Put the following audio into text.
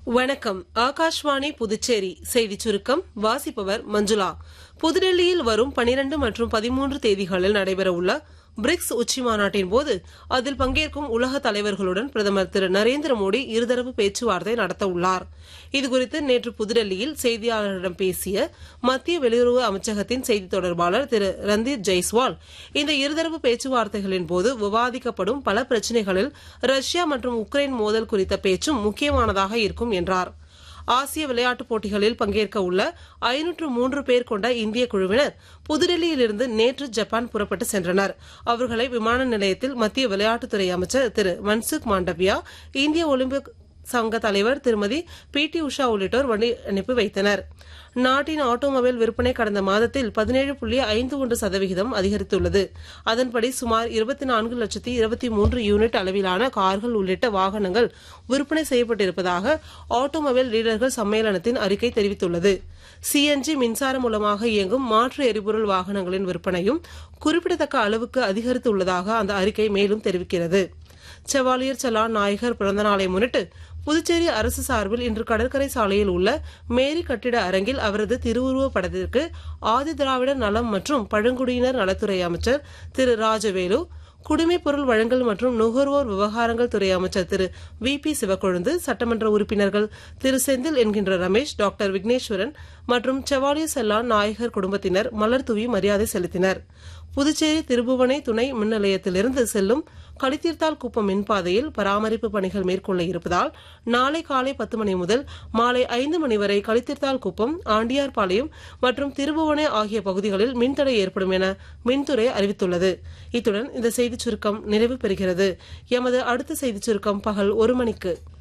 வணக்கம் ஆகாஷ்வாணி புதுச்சேரி செய்திச் சுருக்கம் வாசிப்பவர் மஞ்சுளா புதுடெல்லியில் வரும் 12 மற்றும் பதிமூன்று தேதிகளில் நடைபெறவுள்ள பிரிக்ஸ் உச்சி மாநாட்டின் போது அதில் பங்கேற்கும் உலக தலைவர்களுடன் பிரதமர் திரு நரேந்திர மோடி இருதரப்பு பேச்சுவார்த்தை நடத்த உள்ளார் இதுகுறித்து நேற்று புதுடெல்லியில் செய்தியாளர்களிடம் பேசிய மத்திய வெளியுறவு அமைச்சகத்தின் செய்தி தொடர்பாளர் திரு ரந்தீப் ஜெய்ஸ்வால் இந்த இருதரப்பு பேச்சுவார்த்தைகளின் போது விவாதிக்கப்படும் பல பிரச்சினைகளில் ரஷ்யா மற்றும் உக்ரைன் மோதல் குறித்த பேச்சும் முக்கியமானதாக இருக்கும் என்றார் ஆசிய விளையாட்டுப் போட்டிகளில் பங்கேற்க உள்ள ஐநூற்று மூன்று பேர் கொண்ட இந்திய குழுவினர் புதுடெல்லியிலிருந்து நேற்று ஜப்பான் புறப்பட்டு சென்றனர் அவர்களை விமான நிலையத்தில் மத்திய விளையாட்டுத்துறை அமைச்சர் திரு மன்சுக் மாண்டவியா இந்திய ஒலிம்பிக் சங்க தலைவர் திருமதி பி டி உஷா உள்ளிட்டோர் வழி அனுப்பி வைத்தனர் நாட்டின் ஆட்டோமொபைல் விற்பனை கடந்த மாதத்தில் பதினேழு புள்ளி ஐந்து ஒன்று சதவிகிதம் அதிகரித்துள்ளது அதன்படி சுமார் இருபத்தி நான்கு லட்சத்தி இருபத்தி மூன்று யூனிட் அளவிலான கார்கள் உள்ளிட்ட வாகனங்கள் விற்பனை செய்யப்பட்டிருப்பதாக ஆட்டோமொபைல் டீலர்கள் சம்மேளனத்தின் அறிக்கை தெரிவித்துள்ளது சிஎன்ஜி மின்சாரம் மூலமாக இயங்கும் மாற்று எரிபொருள் வாகனங்களின் விற்பனையும் குறிப்பிடத்தக்க அளவுக்கு அதிகரித்துள்ளதாக அந்த அறிக்கை மேலும் தெரிவிக்கிறது செவாலியர் சலான் நாயகர் பிறந்தநாளை முன்னிட்டு புதுச்சேரி அரசு சார்பில் இன்று கடற்கரை சாலையில் உள்ள மேரி கட்டிட அரங்கில் அவரது திருவுருவப் படத்திற்கு ஆதிதிராவிடர் நலம் மற்றும் பழங்குடியினர் நலத்துறை அமைச்சர் திரு ராஜவேலு குடிமைப் பொருள் வழங்கல் மற்றும் நுகர்வோர் விவகாரங்கள் துறை அமைச்சர் திரு வி பி சிவக்கொழுந்து சட்டமன்ற உறுப்பினர்கள் திரு செந்தில் என்கின்ற ரமேஷ் டாக்டர் விக்னேஸ்வரன் மற்றும் செவாலியர் செல்லான் நாயகர் குடும்பத்தினர் மலர் தூவி மரியாதை செலுத்தினர் புதுச்சேரி திருபுவனை துணை மின் நிலையத்திலிருந்து செல்லும் களித்தீர்த்தால் குப்பம் மின்பாதையில் பராமரிப்பு பணிகள் மேற்கொள்ள இருப்பதால் நாளை காலை பத்து மணி முதல் மாலை ஐந்து மணி வரை களித்தீர்த்தால் குப்பம் ஆண்டியார்பாளையம் மற்றும் திருபுவனை ஆகிய பகுதிகளில் மின்தடை ஏற்படும் என மின்துறை அறிவித்துள்ளது இத்துடன் இந்த செய்திச் சுருக்கம் நிறைவு பெறுகிறது எமது அடுத்த செய்திச் சுருக்கம் பகல் ஒரு மணிக்கு